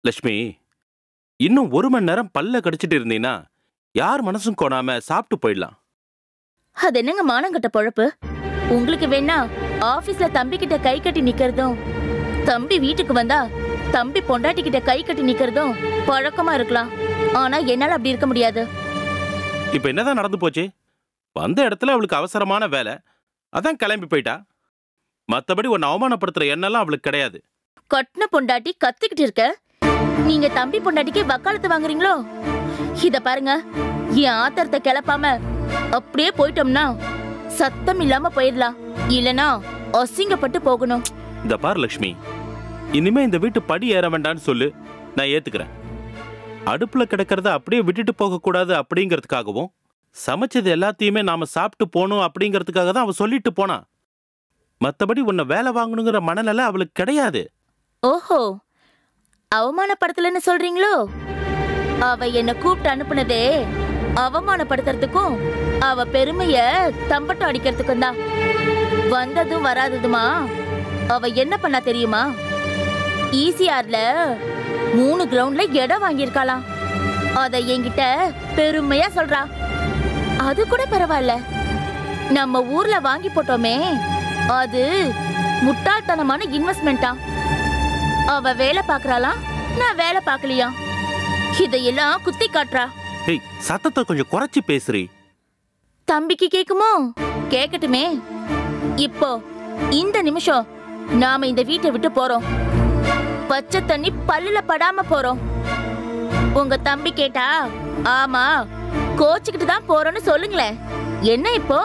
லட்சுமி இன்னும் ஒரு மணி நேரம் பல்ல கடிச்சிட்டு இருந்தீன்னா யார் மனசும் கோணாம சாப்பிட்டு போயிடலாம் அது என்னங்க மானங்கட்ட பொழப்பு உங்களுக்கு வேணா ஆபீஸ்ல தம்பி கிட்ட கை கட்டி நிக்கிறதும் தம்பி வீட்டுக்கு வந்தா தம்பி பொண்டாட்டி கிட்ட கை கட்டி நிக்கிறதும் பழக்கமா இருக்கலாம் ஆனா என்னால அப்படி இருக்க முடியாது இப்ப என்னதான் நடந்து போச்சு வந்த இடத்துல அவளுக்கு அவசரமான வேலை அதான் கிளம்பி போயிட்டா மத்தபடி உன்னை அவமானப்படுத்துற எண்ணெல்லாம் அவளுக்கு கிடையாது கட்டின பொண்டாட்டி கத்திக்கிட்டு இருக்க நீங்க தம்பி பொண்டாட்டிக்கு வக்காலத்து வாங்குறீங்களோ இத பாருங்க என் ஆத்திரத்தை கிளப்பாம அப்படியே போயிட்டோம்னா சத்தம் இல்லாம போயிடலாம் இல்லனா அசிங்கப்பட்டு போகணும் இந்த பார் லட்சுமி இனிமே இந்த வீட்டு படி ஏற வேண்டாம்னு சொல்லு நான் ஏத்துக்கிறேன் அடுப்புல கிடக்கிறத அப்படியே விட்டுட்டு போக கூடாது அப்படிங்கிறதுக்காகவும் சமைச்சது எல்லாத்தையுமே நாம சாப்பிட்டு போகணும் அப்படிங்கிறதுக்காக தான் அவ சொல்லிட்டு போனா மத்தபடி உன்னை வேலை வாங்கணுங்கிற மனநிலை அவளுக்கு கிடையாது ஓஹோ அவமானப்படுத்தலன்னு சொல்றீங்களோ அவ என்ன கூப்பிட்டு அனுப்புனதே அவமானப்படுத்துறதுக்கும் அவ பெருமைய தம்பட்டம் அடிக்கிறதுக்கும் தான் வந்ததும் வராததுமா அவ என்ன பண்ணா தெரியுமா ஈசிஆர்ல மூணு கிரவுண்ட்ல இடம் வாங்கியிருக்காளாம் அத என்கிட்ட பெருமையா சொல்றா அது கூட பரவாயில்ல நம்ம ஊர்ல வாங்கி போட்டோமே அது முட்டாள்தனமான இன்வெஸ்ட்மெண்டா அவ வேலை பாக்குறாளா நான் வேலை பார்க்கலையா இதையெல்லாம் குத்தி காட்டுறா ஏய் சத்தத்தை கொஞ்சம் குறைச்சி பேசுறி தம்பிக்கு கேக்குமோ கேக்கட்டுமே இப்போ இந்த நிமிஷம் நாம இந்த வீட்டை விட்டு போறோம் பச்சை தண்ணி பல்லுல படாம போறோம் உங்க தம்பி கேட்டா ஆமா கோச்சுக்கிட்டு தான் போறோம்னு சொல்லுங்களேன் என்ன இப்போ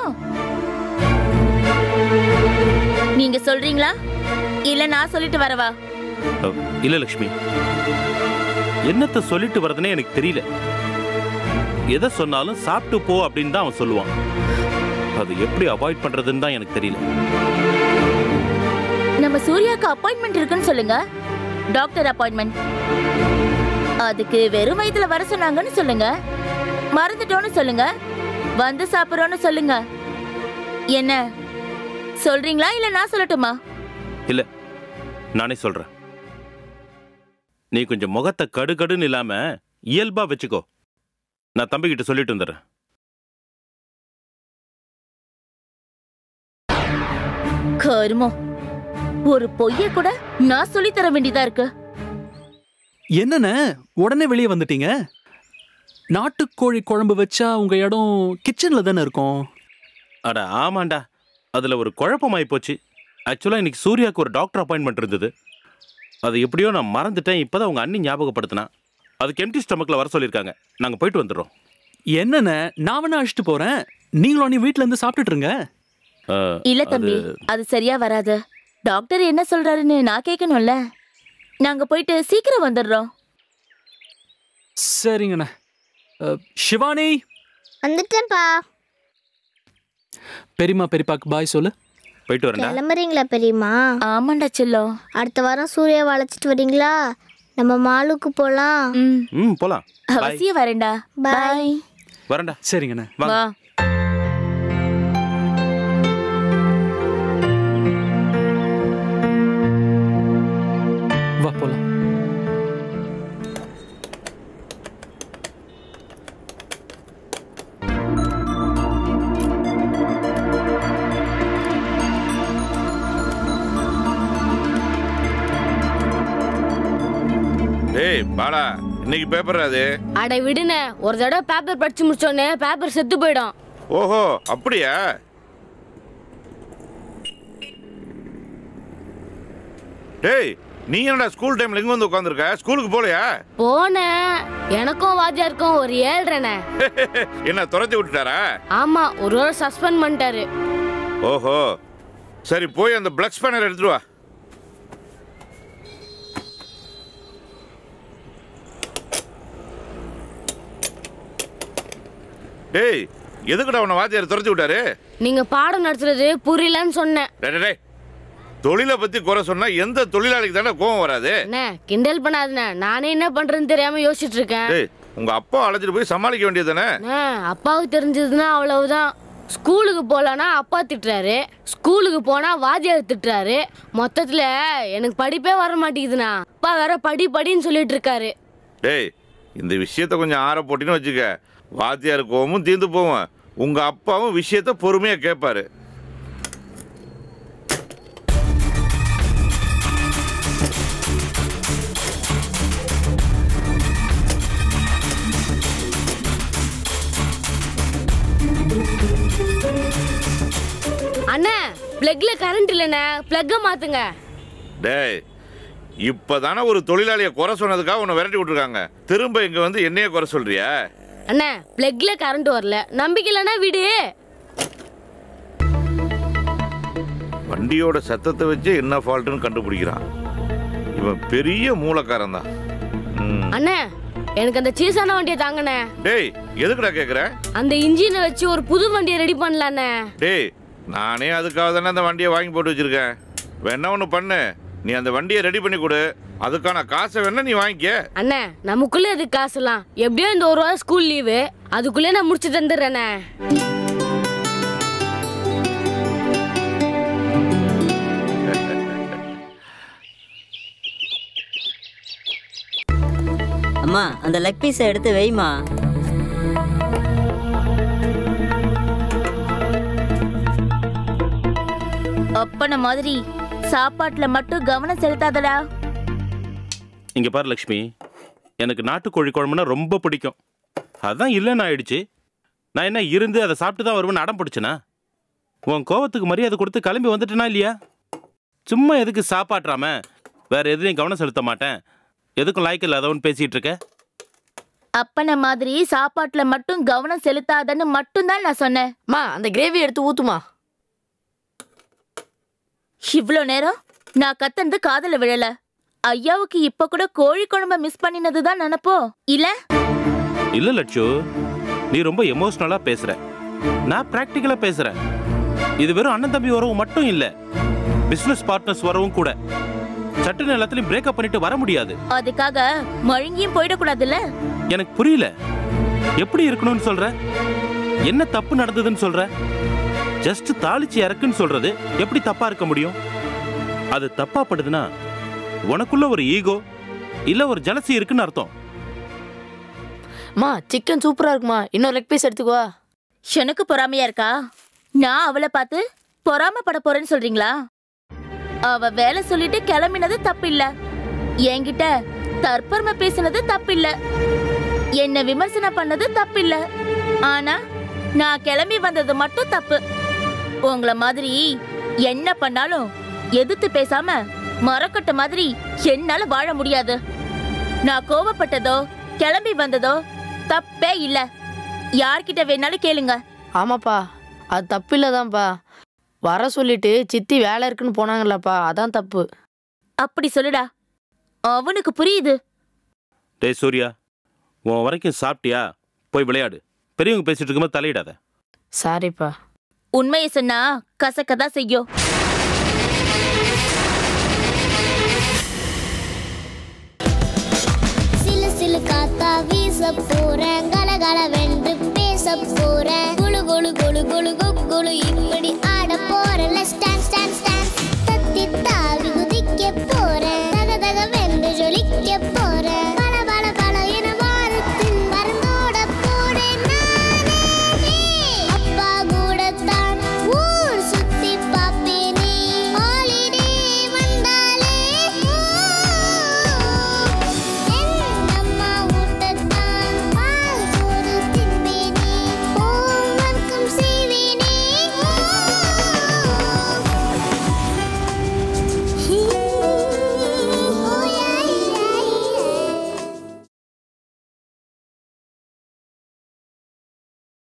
நீங்க சொல்றீங்களா இல்ல நான் சொல்லிட்டு வரவா அஹ், இல்ல லட்சுமி என்னத்த சொல்லிட்டு வரதுனே எனக்கு தெரியல எதை சொன்னாலும் சாப்பிட்டு போ அப்படின்னு தான் அவன் சொல்லுவான் அது எப்படி அவாய்ட் பண்றதுன்னு தான் எனக்கு தெரியல நம்ம சூர்யாக்கு அப்பாயின்மெண்ட் இருக்குன்னு சொல்லுங்க டாக்டர் அப்பாயின்மெண்ட் அதுக்கு வெறும் வயதுல வர சொன்னாங்கன்னு சொல்லுங்க மறந்துட்டோன்னு சொல்லுங்க வந்து சாப்பிடுறோன்னு சொல்லுங்க என்ன சொல்றீங்களா இல்ல நான் சொல்லட்டுமா இல்ல நானே சொல்றேன் நீ கொஞ்சம் முகத்தை கடுகடுன்னு இல்லாம இயல்பா வச்சுக்கோ நான் தம்பிக்கிட்ட சொல்லிட்டு வந்துடுறேன் கருமம் ஒரு பொய்ய கூட நான் சொல்லி தர வேண்டியதா இருக்கு என்னண்ணே உடனே வெளியே வந்துட்டீங்க நாட்டுக்கோழி குழம்பு வச்சா உங்க இடம் கிச்சன்ல தானே இருக்கும் அட ஆமாண்டா அதுல ஒரு குழப்பமாயி போச்சு ஆக்சுவலா இன்னைக்கு சூர்யாவுக்கு ஒரு டாக்டர் அப்பாயின்மெண்ட் இருந்தது அது எப்படியோ நான் மறந்துட்டேன் இப்பதான் உங்க அண்ணி ஞாபகப்படுத்தினா அதுக்கு எம்டி ஸ்டமக்ல வர சொல்லியிருக்காங்க நாங்க போயிட்டு வந்துடுறோம் என்னண்ணே நான் வேணா அழைச்சிட்டு போறேன் நீங்களும் நீ வீட்ல இருந்து சாப்பிட்டுட்டு இருங்க அஹ், இல்ல தம்பி அது சரியா வராது டாக்டர் என்ன சொல்றாருன்னு நான் கேட்கணும்ல நாங்க போயிட்டு சீக்கிரம் வந்துடுறோம் சரிங்கண்ணே அஹ், சிவானி வந்துட்டேன்ப்பா பெரியம்மா பெரியப்பாக்கு பாய் சொல்லு போயிட்டு வரேன்டா கிளம்புறீங்களா பெரியம்மா ஆமாண்டா செல்லம் அடுத்த வாரம் சூர்யாவை அழைச்சிட்டு வரீங்களா நம்ம மாலுக்கு போலாம் ம் ம் போலாம் அவசியம் வரேன்டா Bye. பாய் வரேன்டா சரிங்கண்ணே வாங்க வா வா போலாம் டேய் பாலா இன்னைக்கு பேப்பர் அது அட விடுனே ஒரு தடவை பேப்பர் படிச்சு முடிச்சோடனே பேப்பர் செத்து போயிடும் ஓஹோ அப்படியா டேய் நீ என்னடா ஸ்கூல் டைம்ல இங்க வந்து உட்காந்துருக்க ஸ்கூலுக்கு போலையா போனேன் எனக்கும் வாத்தியாருக்கும் ஒரு ஏழ்றனே என்ன துரத்தி விட்டுட்டாரா ஆமா ஒரு வாரம் சஸ்பெண்ட் பண்ணிட்டாரு ஓஹோ சரி போய் அந்த பிளக் ஸ்பேனர் எடுத்துட்டு வா டேய் எதுக்குடா உன்னை வாத்தியார் துரத்தி விட்டாரு நீங்க பாடம் நடத்துறது புரியலன்னு சொன்னேன் டேய், டேய், டேய். தொழிலை பத்தி குறை சொன்னா எந்த தொழிலாளிக்கு தானே கோவம் வராது அண்ணே கிண்டல் பண்ணாதுண்ணே நானே என்ன பண்றேன்னு தெரியாம யோசிச்சுட்டு இருக்கேன் டேய் உங்க அப்பா அழைச்சிட்டு போய் சமாளிக்க வேண்டியது தானே அண்ணே, அப்பாவுக்கு தெரிஞ்சதுன்னா அவ்வளவுதான் ஸ்கூலுக்கு போகலன்னா அப்பா திட்டுறாரு ஸ்கூலுக்கு போனா வாத்தியார் திட்டுறாரு மொத்தத்துல எனக்கு படிப்பே வர மாட்டேங்குதுண்ணா அப்பா வேற படி படின்னு சொல்லிட்டு இருக்காரு டேய் இந்த விஷயத்த கொஞ்சம் ஆற போட்டின்னு வச்சுக்க வாத்தியார் கோவமும் தீர்ந்து போவோம் உங்க அப்பாவும் விஷயத்த பொறுமையா கேட்பாரு அண்ணா பிளக்ல கரண்ட் இல்லைண்ணே பிளக்க மாத்துங்க டேய் இப்பதானே ஒரு தொழிலாளியை குறை சொன்னதுக்காக உன்னை விரட்டி விட்டுருக்காங்க திரும்ப இங்க வந்து என்னையே குறை சொல்றியா அண்ணா பிளக்ல கரண்ட் வரல நம்பிக்கை இல்லைன்னா விடு வண்டியோட சத்தத்தை வச்சு என்ன ஃபால்ட்டுன்னு கண்டுபிடிக்கிறான் இவன் பெரிய மூலக்காரன் தான் ம். அண்ணா எனக்கு அந்த சீசான வண்டியை தாங்கண்ணே டேய் எதுக்குடா கேக்குற அந்த இன்ஜினை வச்சு ஒரு புது வண்டியை ரெடி பண்ணலாண்ணே டேய் நானே அதுக்காக தானே அந்த வண்டியை வாங்கி போட்டு வச்சிருக்கேன் வேணா ஒன்று பண்ணு நீ அந்த வண்டியை ரெடி பண்ணி கொடு அதுக்கான காசை வேணா நீ வாங்கிக்க அண்ணே நமக்குள்ள எதுக்கு காசுலாம் எப்படியோ இந்த ஒரு வாரம் ஸ்கூல் லீவு அதுக்குள்ளே நான் முடிச்சு தந்துடுறேண்ணே அம்மா அந்த லெக் பீஸை எடுத்து வைமா அப்பன மாதிரி சாப்பாட்டுல மட்டும் கவனம் செலுத்தாதடா இங்க பாரு லக்ஷ்மி எனக்கு நாட்டுக்கோழி குழம்புனா ரொம்ப பிடிக்கும் அதான் இல்லைன்னு ஆயிடுச்சு நான் என்ன இருந்து அதை சாப்பிட்டு தான் வருவேன்னு அடம் பிடிச்சனா உன் கோவத்துக்கு மரியாதை கொடுத்து கிளம்பி வந்துட்டேனா இல்லையா சும்மா எதுக்கு சாப்பாட்டுறாம வேற எதுலையும் கவனம் செலுத்த மாட்டேன் எதுக்கும் லாய்க்கு இல்லாதவன் பேசிட்டு இருக்க அப்பன மாதிரி சாப்பாட்டுல மட்டும் கவனம் செலுத்தாதன்னு மட்டும்தான் நான் சொன்னேன் அம்மா அந்த கிரேவி எடுத்து ஊத்துமா இவ்ளோ நேரம் நான் கத்தந்து காதல விழல ஐயாவுக்கு இப்ப கூட கோழி குழம்ப மிஸ் பண்ணினதுதான் நினைப்போ இல்ல இல்ல லட்சு நீ ரொம்ப எமோஷனலா பேசுற நான் பிராக்டிக்கலா பேசுறேன் இது வெறும் அண்ணன் தம்பி உறவு மட்டும் இல்ல பிசினஸ் பார்ட்னர்ஸ் வரவும் கூட சட்டுன்னு எல்லாத்துலயும் பிரேக்கப் பண்ணிட்டு வர முடியாது அதுக்காக மழுங்கியும் போயிடக்கூடாதுல்ல எனக்கு புரியல எப்படி இருக்கணும்னு சொல்ற என்ன தப்பு நடந்ததுன்னு சொல்ற ஜஸ்ட் தாளிச்சு இறக்குன்னு சொல்றது எப்படி தப்பா இருக்க முடியும் அது தப்பா படுதுன்னா உனக்குள்ள ஒரு ஈகோ இல்ல ஒரு ஜலசி இருக்குன்னு அர்த்தம் அம்மா சிக்கன் சூப்பரா இருக்குமா இன்னொரு லெக் பீஸ் எடுத்துக்குவா எனக்கு பொறாமையா இருக்கா நான் அவளை பார்த்து பொறாமப்பட போறேன்னு சொல்றீங்களா அவ வேலை சொல்லிட்டு கிளம்பினது தப்பில்ல என்கிட்ட தற்பெருமை பேசினது தப்பில்ல என்ன விமர்சனம் பண்ணது தப்பில்ல ஆனா நான் கிளம்பி வந்தது மட்டும் தப்பு உங்கள மாதிரி என்ன பண்ணாலும் எதிர்த்து பேசாம மரக்கட்ட மாதிரி என்னால வாழ முடியாது நான் கோவப்பட்டதோ கிளம்பி வந்ததோ தப்பே இல்ல யார்கிட்ட வேணாலும் கேளுங்க ஆமாப்பா அது தப்பு இல்லதான்ப்பா வர சொல்லிட்டு சித்தி வேலை இருக்குன்னு போனாங்கல்லப்பா அதான் தப்பு அப்படி சொல்லுடா அவனுக்கு புரியுது டேய் சூர்யா உன் வரைக்கும் சாப்பிட்டியா போய் விளையாடு பெரியவங்க பேசிட்டு இருக்கும்போது தலையிடாத சாரிப்பா உண்மையை சொன்னா கசக்கதான் செய்யும் சிலு சிலு காத்தா வீச போறேன் கலகல வென்று பேச போறேன் குளு குளு குளு குளு குளு குளு இப்படி